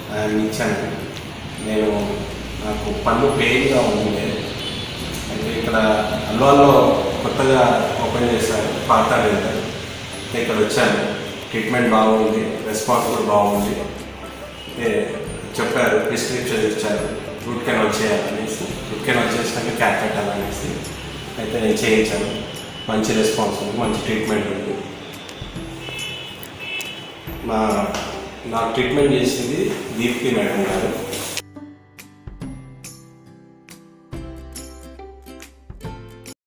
ఆయన ఇచ్చాను నేను నాకు పన్ను పెయిన్గా ఉంది అయితే ఇక్కడ అల్వాల్లో కొత్తగా ఓపెన్ చేశారు పాత డెంటల్ అయితే ఇక్కడ వచ్చాను ట్రీట్మెంట్ బాగుంది రెస్పాన్స్ కూడా బాగుంది అయితే చెప్పారు ప్రిస్క్రిప్షన్ ఇచ్చారు రూట్ కెనాల్ చేయాలనేసి రూట్ కెనాల్ చేసినాక క్యాప్ పెట్టాలనేసి అయితే నేను చేయించాను మంచి రెస్పాన్స్ ఉంది మంచి ట్రీట్మెంట్ ఉంది మా నాకు ట్రీట్మెంట్ చేసింది దీప్తి మేడం గారు